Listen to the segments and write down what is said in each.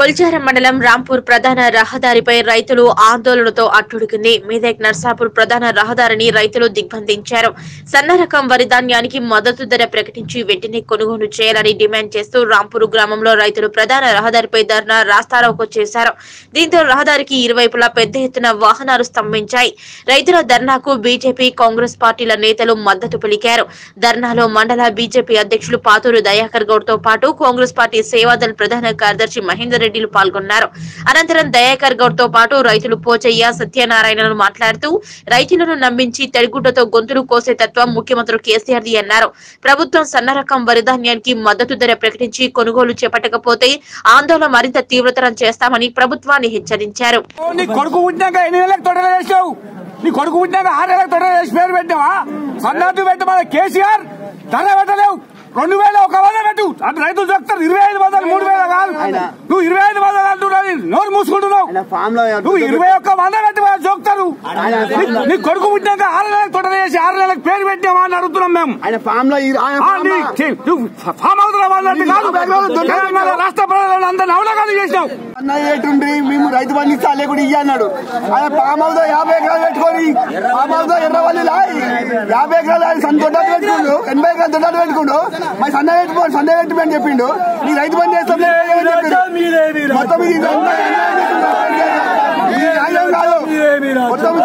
కొల్చారం మండలం రాంపూర్ ప్రధాన రహదారిపై రైతులు ఆందోళనతో అట్టుడికింది మీదక్ నర్సాపూర్ ప్రధాన రహదారిని రైతులు దిగ్బంధించారు సన్న రకం వరి ధాన్యానికి మద్దతు ధర ప్రకటించి వెంటనే కొనుగోలు చేయాలని డిమాండ్ చేస్తూ రాంపూర్ గ్రామంలో రైతులు ప్రధాన రహదారిపై ధర్నా రాస్తారోకో చేశారు దీంతో రహదారికి ఇరువైపులా పెద్ద ఎత్తున వాహనాలు స్తంభించాయి రైతుల ధర్నాకు బీజేపీ కాంగ్రెస్ పార్టీల నేతలు మద్దతు పలికారు ధర్నాలో మండల బీజేపీ అధ్యక్షులు పాతూరు దయాకర్ గౌడ్ తో పాటు కాంగ్రెస్ పార్టీ సేవాదల్ ప్రధాన కార్యదర్శి మహేందర్ రెడ్డిలు పాల్గొన్నారు అనంతరం దయాకర్ గౌడ్ తో పాటు రైతులు పోచయ్య సత్యనారాయణలు మాట్లాడుతూ రైతులను నమ్మించి తడిగుడ్డతో గొంతులు కోసే తత్వం ముఖ్యమంత్రి కేసీఆర్ ది అన్నారు ప్రభుత్వం సన్న రకం వరిధాన్యానికి మద్దతు ధర ప్రకటించి కొనుగోలు చేపట్టకపోతే ఆందోళన మరింత తీవ్రతరం చేస్తామని ప్రభుత్వాన్ని హెచ్చరించారు నీ కొడుకు పుట్టినాక ఎన్ని నెలలకు తొడలు వేసావు నీ కొడుకు పుట్టినాక ఆరు నెలలకు తొడలు వేసి పేరు పెట్టావా సన్నాటు పెట్టమా కేసీఆర్ ధర పెట్టలేవు రెండు వేల ఒక వంద పెట్టు అంటే రైతులు చెప్తారు ఇరవై ఐదు వందలు మూడు వేల కాదు నువ్వు ఇరవై ఐదు వందలు అంటున్నావు నోరు మూసుకుంటున్నావు ఫామ్ లో నువ్వు ఇరవై ఒక్క వంద పెట్టి వాళ్ళు చూపుతారు నీ- నీ కొడుకు పుట్టినాక ఆరు నెలలకు తొడలు వేసి ఆరు నెలలకు పేరు పెట్టావా అని అడుగుతున్నాం మేము ఆయన ఫామ్ లో ఈ- ఆయన ఆ, ఫామ్ నీ- లో- ఛీ, నువ్వు ఫామ్ హౌస్ లో వాళ్ళంటే కాదు తెలంగాణ రాష్ట్ర ప్రజలను అందరిని అవలగాలు చేసినావు అన్న ఏటుండ్రి మేము రైతు బంధు ఇస్తా లేకుండా ఇయ్య అన్నాడు ఆయన ఫామ్ హౌస్ లో యాభై ఎకరాలు పెట్టుకొని ఫామ్ హౌస్ లో ఎర్రవల్లి లాయి యాభై ఎకరాలు ఆయన సన్న తొట్టాలు పెట్టుకుండు ఎనభై ఎకరాలు తొట్టాలు పెట్టుకుండు మరి సన్న పెట్టుకో సన్న పెట్టి అని చెప్పిండు నీ రైతు బంధు చేస్తాం లేదని చెప్పిండు. మొత్తం ఇది ఇదంతా అన్యాయం చేస్తున్నారు. ఇది న్యాయం కాదు మొత్తం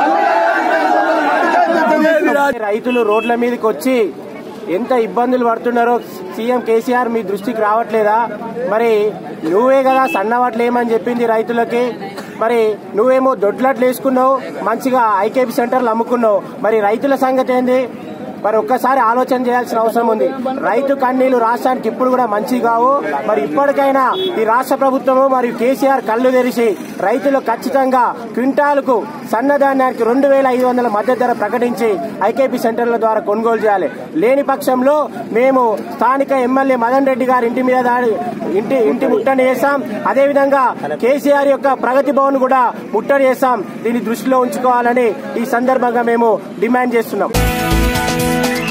సన్న- రైతులు రోడ్ల మీదకి వచ్చి ఎంత ఇబ్బందులు పడుతున్నారో సీఎం కేసీఆర్ మీ దృష్టికి రావట్లేదా మరి నువ్వే కదా సన్నవాట్లు ఏమని చెప్పింది రైతులకి మరి నువ్వేమో దొడ్లట్లు వేసుకున్నావు మంచిగా ఐకేపీ సెంటర్లు అమ్ముకున్నావు మరి రైతుల సంగతి ఏంది మరి ఒక్కసారి ఆలోచన చేయాల్సిన అవసరం ఉంది రైతు కన్నీళ్లు రాష్ట్రానికి ఇప్పుడు కూడా మంచి కావు మరి ఇప్పటికైనా ఈ రాష్ట్ర ప్రభుత్వము మరియు కేసీఆర్ కళ్ళు తెరిచి రైతులు ఖచ్చితంగా క్వింటాలకు సన్నధాన్యానికి రెండు వేల ఐదు వందల మద్దతు ధర ప్రకటించి ఐకేపీ సెంటర్ల ద్వారా కొనుగోలు చేయాలి లేని పక్షంలో మేము స్థానిక ఎమ్మెల్యే మదన్ రెడ్డి గారి ఇంటి మీద దాడి ఇంటి ఇంటి ముట్టడి చేస్తాం అదేవిధంగా కేసీఆర్ యొక్క ప్రగతి భవన్ కూడా ముట్టడి చేస్తాం దీన్ని దృష్టిలో ఉంచుకోవాలని ఈ సందర్భంగా మేము డిమాండ్ చేస్తున్నాం